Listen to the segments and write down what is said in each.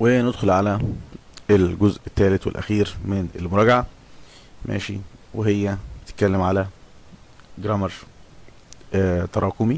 وندخل على الجزء الثالث والاخير من المراجعه ماشي وهي بتتكلم على جرامر آه تراكمي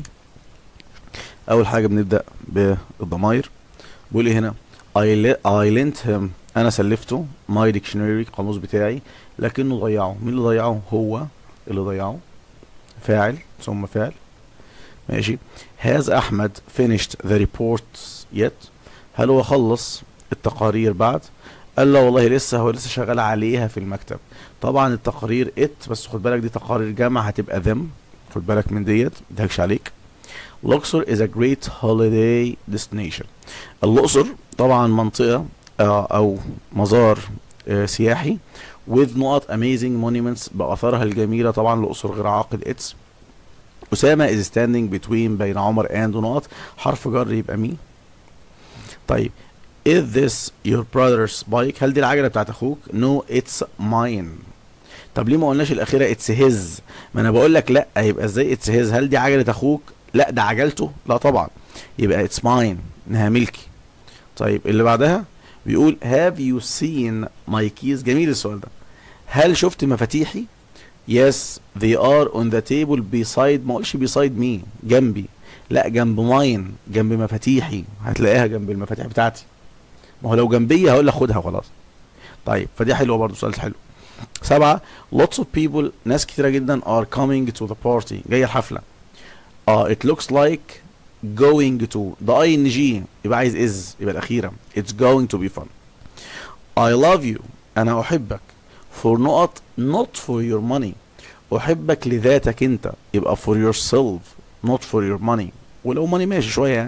اول حاجه بنبدا بالضمائر بيقول ايه هنا I, le- I lent him انا سلفته my dictionary القاموس بتاعي لكنه ضيعه مين اللي ضيعه هو اللي ضيعه فاعل ثم فعل ماشي has احمد finished the reports yet هل هو خلص التقارير بعد قال لا والله لسه هو لسه شغال عليها في المكتب طبعا التقارير ات بس خد بالك دي تقارير جامعة هتبقى them خد بالك من ديت متضحكش عليك Luxor is a great holiday destination الأقصر طبعا منطقة آه، أو مزار آه، سياحي with نقط amazing monuments بآثارها الجميلة طبعا الأقصر غير عاقل اتس أسامة is standing between بين عمر and ونقط حرف جر يبقى مين طيب is this your brother's bike هل دي العجلة بتاعت أخوك no it's mine طب ليه ما قلناش الأخيرة it's his ما أنا بقول لك لا يبقى ازاي it's his هل دي عجلة أخوك لا ده عجلته لا طبعا يبقى it's mine انها ملكي طيب اللي بعدها بيقول have you seen my keys جميل السؤال ده هل شفت مفاتيحي yes they are on the table beside ما اقولش beside me جنبي لا جنب ماين جنب مفاتيحي هتلاقيها جنب المفاتيح بتاعتي ما هو لو جنبي هقول لك خدها وخلاص طيب فدي حلوه برضه سؤال حلو سبعة lots of people ناس كتيرة جدا are coming to the party جاية الحفلة اه it looks like going to ده اي ان جي يبقى عايز از يبقى الاخيره it's going to be fun I love you انا احبك for نقط not for your money احبك لذاتك انت يبقى for yourself not for your money ولو money ماشي شويه يعني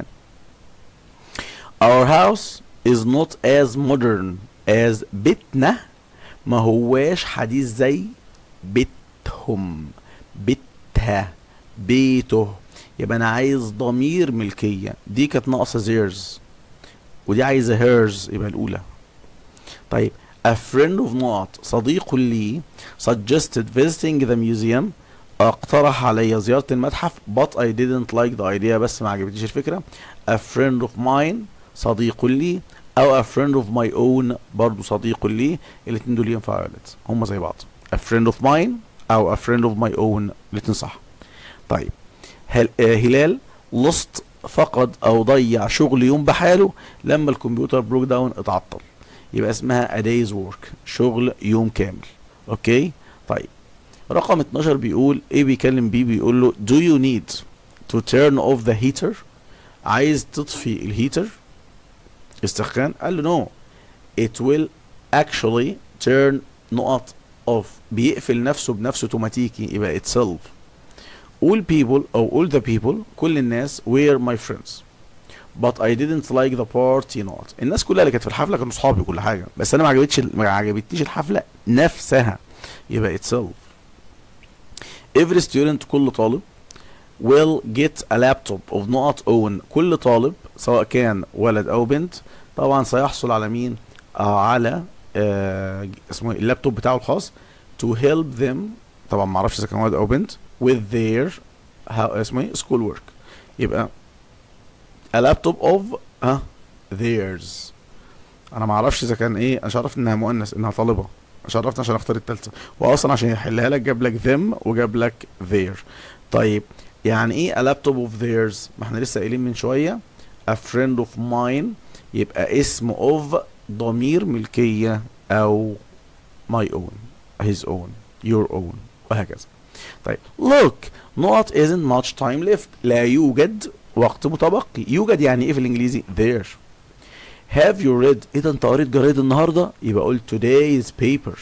our house is not as modern as بيتنا ما هواش حديث زي بيتهم بيتها بيته يبقى انا عايز ضمير ملكيه دي كانت ناقصه زيرز ودي عايزه هيرز يبقى الاولى طيب a friend of نقط صديق لي suggested visiting the museum اقترح علي زيارة المتحف but I didn't like the idea بس ما عجبتنيش الفكرة a friend of mine صديق لي او a friend of my own برضو صديق لي الاتنين دول ينفعوا يا ولد هما زي بعض a friend of mine او a friend of my own الاتنين صح طيب هل آه هلال لصت فقد او ضيع شغل يوم بحاله لما الكمبيوتر بروك داون اتعطل يبقى اسمها a day's work شغل يوم كامل اوكي طيب رقم 12 بيقول ايه بيكلم بيه بيقول له do you need to turn off the heater عايز تطفي الهيتر السخان قال له no it will actually turn نقط off بيقفل نفسه بنفسه اوتوماتيكي يبقى itself all people او all the people كل الناس were my friends but I didn't like the party not الناس كلها اللي كانت في الحفله كانوا صحابي كل حاجه بس انا ما عجبتش ما عجبتنيش الحفله نفسها يبقى itself every student كل طالب will get a laptop of نقط own كل طالب سواء كان ولد او بنت طبعا سيحصل على مين آه على آه اسمه إيه؟ اللابتوب بتاعه الخاص to help them طبعا ما اعرفش اذا كان ولد او بنت with their how اسمه ايه school work يبقى a laptop of ها theirs انا ما اعرفش اذا كان ايه انا عرفت انها مؤنث انها طالبه مش عرفت عشان اختار التالتة واصلا عشان يحلها لك جاب لك them وجاب لك their طيب يعني ايه a laptop of theirs ما احنا لسه قايلين من شويه a friend of mine يبقى اسم of ضمير ملكيه او my own his own your own وهكذا طيب look not isn't much time left لا يوجد وقت متبقي يوجد يعني ايه في الانجليزي there have you read ايه ده انت قريت جريد النهارده يبقى قول today's paper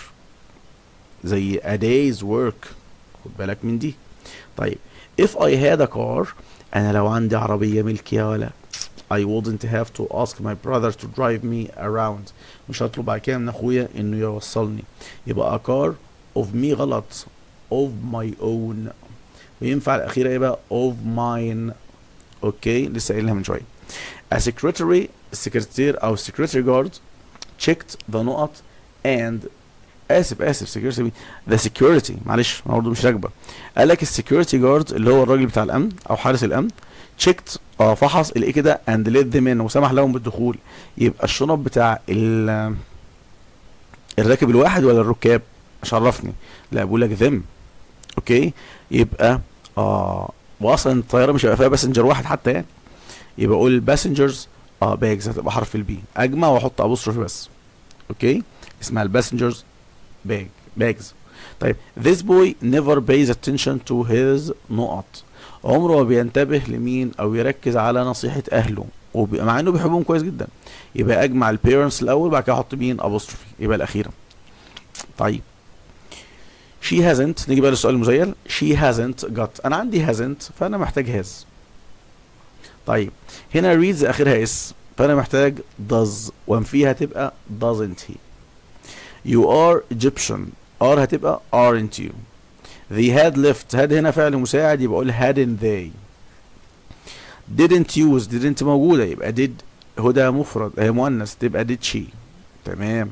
زي a day's work خد بالك من دي طيب if I had a car انا لو عندي عربيه ملكي يا ولا I wouldn't have to ask my brother to drive me around مش هطلب بعد كده من اخويا انه يوصلني يبقى a car of me غلط of my own وينفع الاخيره ايه بقى of mine اوكي لسه قايلها من شويه a secretary السكرتير او secretary guard checked the نقط and اسف اسف security the security معلش انا برضه مش راكبه قال لك السكيورتي جارد اللي هو الراجل بتاع الامن او حارس الامن checked اه فحص الايه كده اند ليت ذم ان وسمح لهم بالدخول يبقى الشنط بتاع ال الراكب الواحد ولا الركاب مش عرفني لا بقول لك ذم اوكي يبقى اه واصلا الطياره مش هيبقى فيها باسنجر واحد حتى يعني يبقى اقول باسنجرز اه باجز هتبقى حرف البي اجمع واحط ابوستروفي بس اوكي اسمها الباسنجرز باج باجز طيب this boy never pays attention to his نقط عمره ما بينتبه لمين او يركز على نصيحة اهله وب... مع انه بيحبهم كويس جدا يبقى اجمع البيرنتس الاول بعد كده احط مين ابوستروفي يبقى الاخيره طيب she hasn't نيجي بقى للسؤال المزيل she hasn't got انا عندي hasn't فانا محتاج has طيب هنا reads اخرها اس فانا محتاج does وانفيها تبقى doesn't he you are Egyptian are هتبقى aren't you they had left had هنا فعل مساعد يبقى اقول hadn't they didn't use didn't موجودة يبقى did هدى مفرد هي مؤنث تبقى did she تمام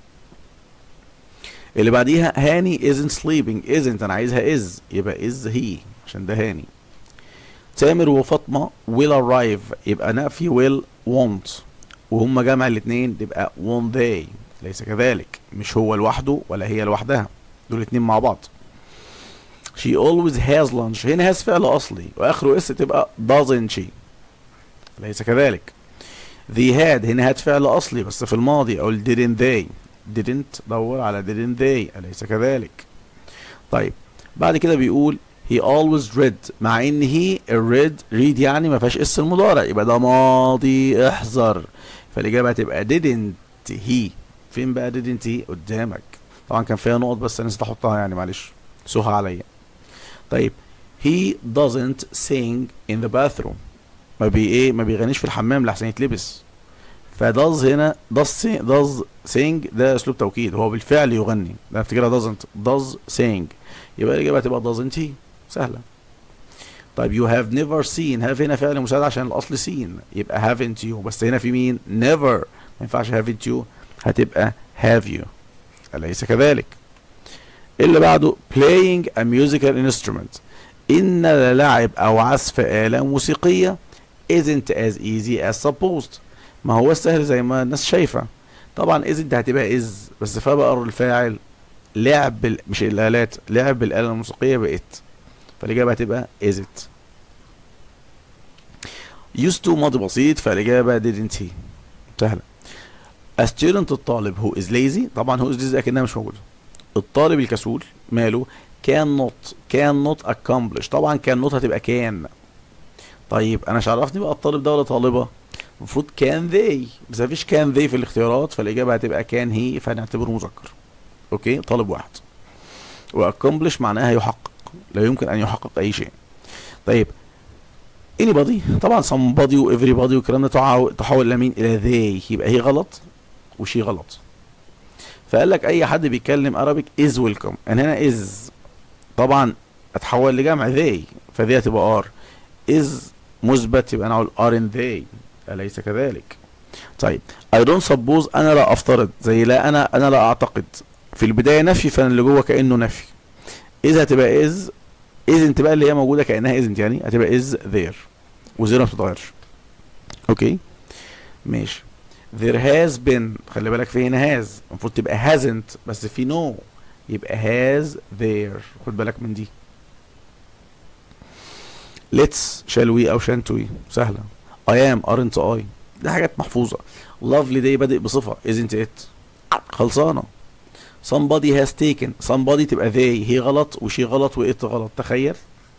اللي بعديها هاني isn't sleeping isn't انا عايزها is يبقى is he عشان ده هاني تامر وفاطمة will arrive يبقى نفي will won't وهم جمع الاثنين تبقى won't they ليس كذلك مش هو لوحده ولا هي لوحدها دول الاثنين مع بعض she always has lunch هنا has فعل اصلي واخره اس تبقى doesn't she ليس كذلك they had هنا had فعل اصلي بس في الماضي اقول didn't they didn't دور على didn't they أليس كذلك طيب بعد كده بيقول he always read مع ان he read read يعني ما فيهاش اس المضارع يبقى ده ماضي احذر فالاجابه هتبقى didn't he فين بقى didn't he قدامك طبعا كان فيها نقط بس انا نسيت احطها يعني معلش سوها عليا طيب he doesn't sing in the bathroom ما بي ايه ما بيغنيش في الحمام لحسن يتلبس فداز هنا does sing, does sing ده اسلوب توكيد هو بالفعل يغني ده افتكرها doesn't does sing يبقى الاجابه هتبقى doesn't he سهله طيب you have never seen have هنا فعل مساعد عشان الاصل seen يبقى haven't you بس هنا في مين never ما ينفعش haven't you هتبقى have you أليس كذلك اللي بعده playing a musical instrument إن لعب أو عزف آلة موسيقية isn't as easy as supposed ما هو سهل زي ما الناس شايفة طبعا isn't هتبقى is بس فبقى الفاعل لعب بال... مش الآلات لعب بالآلة الموسيقية بقت فالإجابة هتبقى is it used to ماضي بسيط فالإجابة didn't he سهلة a student الطالب who is lazy طبعا who is lazy أكنها مش موجودة الطالب الكسول ماله cannot cannot accomplish طبعا cannot هتبقى can طيب انا مش عرفني بقى الطالب ده ولا طالبه المفروض كان ذي بس مفيش كان ذي في الاختيارات فالاجابه هتبقى كان هي فهنعتبره مذكر اوكي طالب واحد واكمبلش معناها يحقق لا يمكن ان يحقق اي شيء طيب anybody طبعا somebody و everybody والكلام ده تحول تحول لمين الى they يبقى هي غلط وشي غلط فقال لك اي حد بيتكلم Arabic is welcome انا هنا is طبعا اتحول لجمع they فدي هتبقى are is مثبت يبقى انا اقول aren't they اليس كذلك طيب I don't suppose انا لا افترض زي لا انا انا لا اعتقد في البدايه نفي فانا اللي جوه كانه نفي اذا هتبقى is isn't بقى اللي هي موجوده كانها isn't يعني هتبقى is there وزيرو ما بتتغيرش اوكي ماشي there has been خلي بالك في هنا has المفروض تبقى hasn't بس في no يبقى has there خد بالك من دي let's shall we او shan't we سهلة I am aren't I دي حاجات محفوظة lovely day بادئ بصفة isn't it خلصانة somebody has taken somebody تبقى they هي غلط وشي غلط وإت غلط تخيل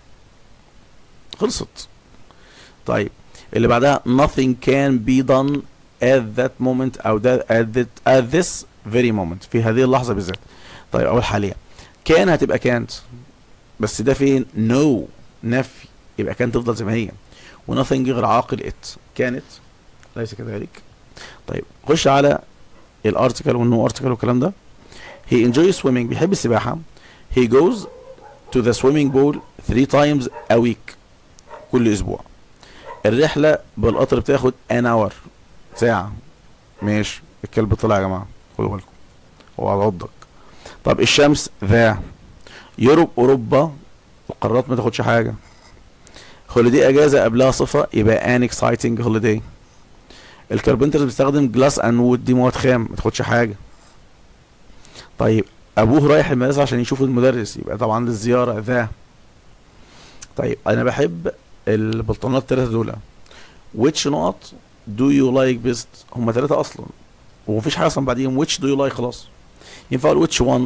خلصت طيب اللي بعدها nothing can be done at that moment أو that at, that, at this very moment في هذه اللحظة بالذات طيب أول حاليا كان هتبقى كانت بس ده فين no نفي يبقى كانت تفضل زي ما هي ونثينج غير عاقل ات كانت ليس كذلك طيب خش على الارتكل والنو ارتكل والكلام ده he enjoys swimming بيحب السباحة he goes to the swimming pool three times a week كل اسبوع الرحلة بالقطر بتاخد an hour ساعة ماشي الكلب طلع يا جماعة خدوا بالكم هو على عضك طب الشمس ذا يوروب اوروبا القارات ما تاخدش حاجة هوليدي اجازه قبلها صفه يبقى ان اكسايتنج هوليدي الكاربنترز بيستخدم جلاس اند وود دي مواد خام ما تاخدش حاجه طيب ابوه رايح المدرسه عشان يشوف المدرس يبقى طبعا للزياره ذا طيب انا بحب البلطانات الثلاثه دول which نقط do you like best هم ثلاثه اصلا ومفيش حاجه اصلا بعديهم which do you like خلاص ينفع اقول which one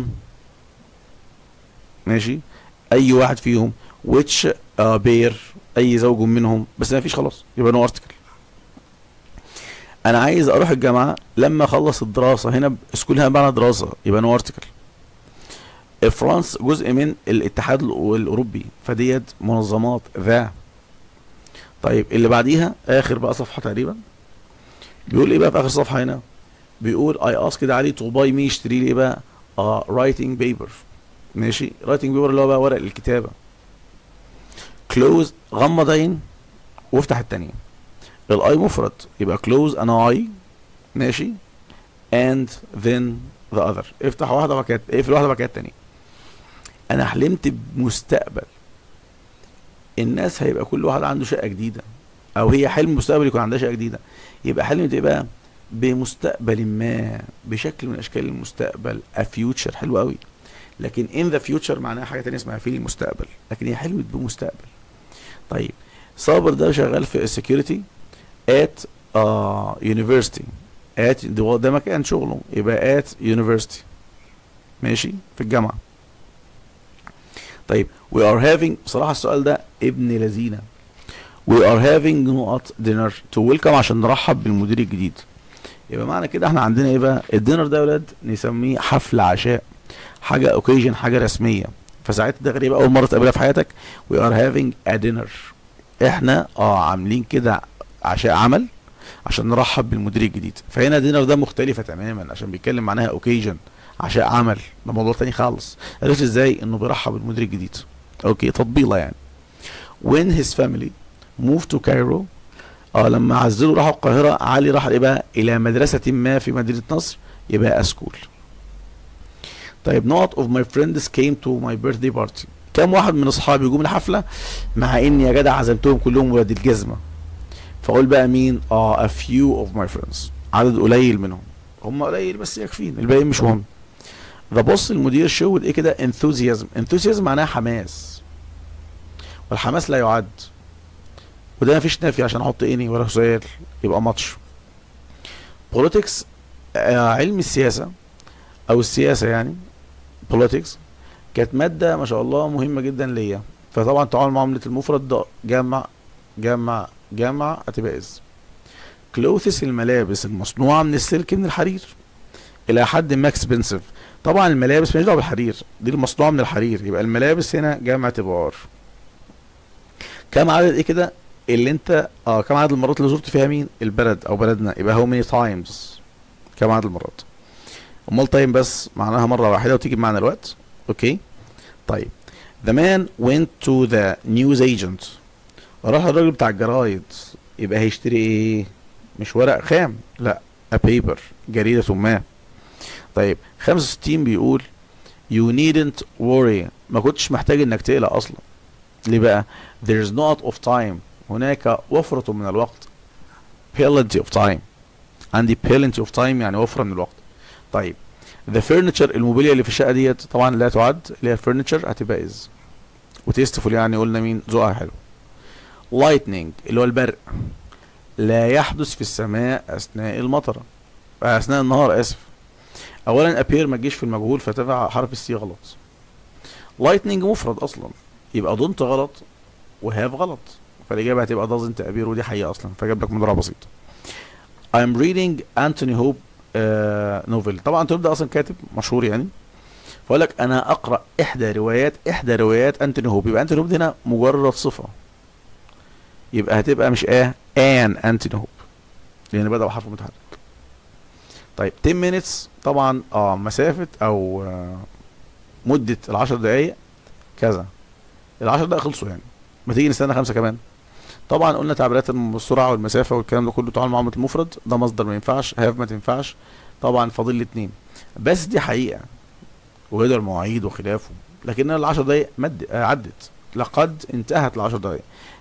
ماشي اي واحد فيهم which uh, bear اي زوج منهم بس ما فيش خلاص يبقى نو ارتكل انا عايز اروح الجامعه لما اخلص الدراسه هنا سكول هنا بمعنى دراسه يبقى نو ارتكل فرانس جزء من الاتحاد الأو- الاوروبي فديت منظمات ذا طيب اللي بعديها اخر بقى صفحه تقريبا بيقول ايه بقى في اخر صفحه هنا بيقول اي اسك كده علي تو باي مي اشتري لي ايه بقى اه رايتنج بيبر ماشي رايتنج بيبر اللي هو بقى ورق الكتابه كلوز غمض عين وافتح التانية الاي مفرد يبقى كلوز انا اي ماشي and then the other افتح واحده وبعد كده اقفل واحده وبعد كده التانية انا حلمت بمستقبل الناس هيبقى كل واحد عنده شقه جديده او هي حلم مستقبل يكون عندها شقه جديده يبقى حلم ايه بقى بمستقبل ما بشكل من اشكال المستقبل a future حلو قوي لكن in the future معناها حاجه تانية اسمها في المستقبل لكن هي حلمت بمستقبل طيب صابر ده شغال في security at uh, university at ده ده مكان شغله يبقى at university ماشي في الجامعه طيب we are having بصراحه السؤال ده ابن لذينه we are having نقط dinner to welcome عشان نرحب بالمدير الجديد يبقى معنى كده احنا عندنا ايه بقى الدينر ده يا ولاد نسميه حفل عشاء حاجه اوكيجن حاجه رسميه فساعتها ده غريب اول مره تقابلها في حياتك we are having a dinner احنا اه عاملين كده عشاء عمل عشان نرحب بالمدير الجديد فهنا دينر ده مختلفه تماما عشان بيتكلم معناها اوكيجن عشاء عمل ده موضوع تاني خالص عرفت ازاي انه بيرحب بالمدير الجديد اوكي تطبيله يعني when his family moved to Cairo اه لما عزلوا راحوا القاهرة علي راح ايه بقى الى مدرسة ما في مدينة نصر يبقى اسكول طيب نقط of my friends came to my birthday party كم واحد من اصحابي جم الحفلة مع اني يا جدع عزمتهم كلهم ولاد الجزمة فاقول بقى مين اه a few of my friends عدد قليل منهم هم قليل بس يكفين الباقي مش مهم ذا بص المدير شو ايه كده enthusiasm enthusiasm معناها حماس والحماس لا يعد وده مفيش نافي عشان احط اني ولا سؤال يبقى ماتش بوليتكس آه علم السياسة او السياسة يعني بوليتكس كانت مادة ما شاء الله مهمة جدا ليا فطبعا تعامل معاملة المفرد ده جمع جمع جمع هتبقى از كلوثس الملابس المصنوعة من السلك من الحرير الى حد ما اكسبنسيف طبعا الملابس مالهاش دعوه بالحرير دي المصنوعه من الحرير يبقى الملابس هنا جمع تبار كم عدد ايه كده اللي انت اه كم عدد المرات اللي زرت فيها مين البلد او بلدنا يبقى هو many times كم عدد المرات امال تايم بس معناها مره واحده وتيجي بمعنى الوقت اوكي طيب the man went to the news agent راح الراجل بتاع الجرايد يبقى هيشتري ايه مش ورق خام لا a paper جريدة ما طيب 65 بيقول you needn't worry ما كنتش محتاج انك تقلق اصلا ليه بقى there's not of time هناك وفرة من الوقت plenty of time عندي plenty of time يعني وفرة من الوقت طيب the furniture الموبيليا اللي في الشقة ديت طبعا لا تعد اللي هي furniture هتبقى is وتستفول يعني قلنا مين ذوقها حلو lightning اللي هو البرق لا يحدث في السماء اثناء المطره آه، اثناء النهار اسف اولا appear ما تجيش في المجهول فتبع حرف السي غلط lightning مفرد اصلا يبقى don't غلط وهاف غلط فالاجابه هتبقى doesn't appear ودي حقيقه اصلا فجاب لك مضارع بسيط I'm reading Anthony Hope uh, novel طبعا انتوني ده اصلا كاتب مشهور يعني فاقول لك انا اقرا احدى روايات احدى روايات انتوني هوب يبقى انتوني هوب دي هنا مجرد صفه يبقى هتبقى مش اه ان انتوني هوب لان بدأ بحرف متحرك طيب 10 minutes طبعا اه مسافة او آه مدة العشر دقايق كذا العشر دقايق خلصوا يعني ما تيجي نستنى خمسة كمان طبعا قلنا تعبيرات السرعة والمسافة والكلام ده كله تعامل معاملة المفرد ده مصدر ما ينفعش هاف ما تنفعش طبعا فاضل لي اتنين بس دي حقيقة وهدر المواعيد وخلافه لكن العشر دقايق مد آه عدت لقد انتهت العشر دقايق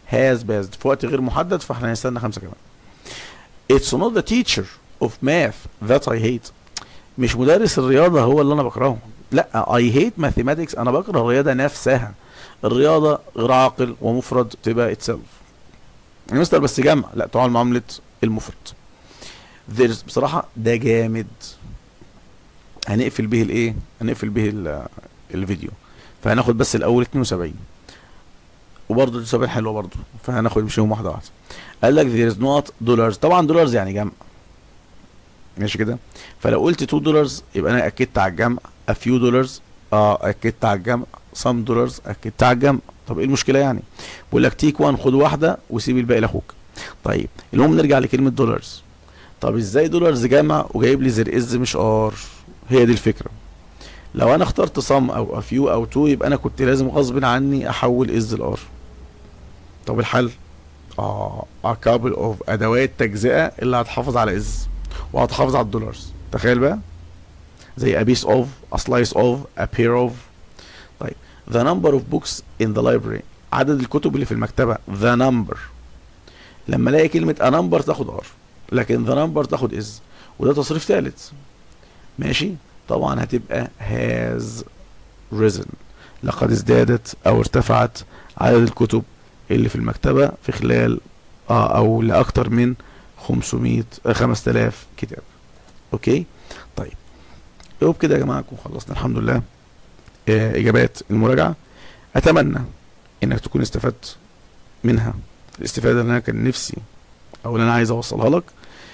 has passed في وقت غير محدد فاحنا هنستنى خمسة كمان it's not the teacher of math that I hate مش مدرس الرياضة هو اللي انا بكرهه لا I hate mathematics انا بكره الرياضة نفسها الرياضة غير عاقل ومفرد تبقى itself يا مستر بس جمع لا تعال معاملة المفرد there's بصراحة ده جامد هنقفل به الايه هنقفل به ال- الفيديو فهناخد بس الاول 72 وبرضه 72 حلوه برضه فهناخد مشيهم واحده واحده قال لك there is not dollars طبعا دولارز يعني جمع ماشي كده فلو قلت 2 دولارز يبقى انا اكدت على الجمع a few دولارز اه اكدت على الجمع some دولارز اكدت على الجمع طب ايه المشكله يعني بقول لك تيك 1 خد واحده وسيب الباقي لاخوك طيب المهم نرجع لكلمه دولارز طب ازاي دولارز جمع وجايب لي زر از مش ار هي دي الفكره لو انا اخترت صم او افيو او تو يبقى انا كنت لازم غصب عني احول از الار طب الحل اه a couple of ادوات تجزئه اللي هتحافظ على از وهتحافظ على الدولارز تخيل بقى زي a piece of a slice of a pair of طيب the number of books in the library عدد الكتب اللي في المكتبه the number لما الاقي كلمه a number تاخد ار لكن the number تاخد is وده تصريف ثالث ماشي طبعا هتبقى has risen لقد ازدادت او ارتفعت عدد الكتب اللي في المكتبة في خلال اه او لاكتر من 500 آه، 5000 كتاب اوكي طيب يبقى كده يا جماعة نكون خلصنا الحمد لله آه اجابات المراجعة اتمنى انك تكون استفدت منها الاستفادة اللي انا كان نفسي او اللي انا عايز اوصلها لك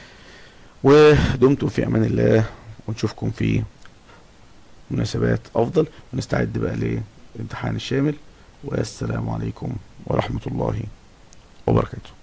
ودمتم في امان الله ونشوفكم في مناسبات افضل ونستعد بقى للامتحان الشامل والسلام عليكم ورحمة الله وبركاته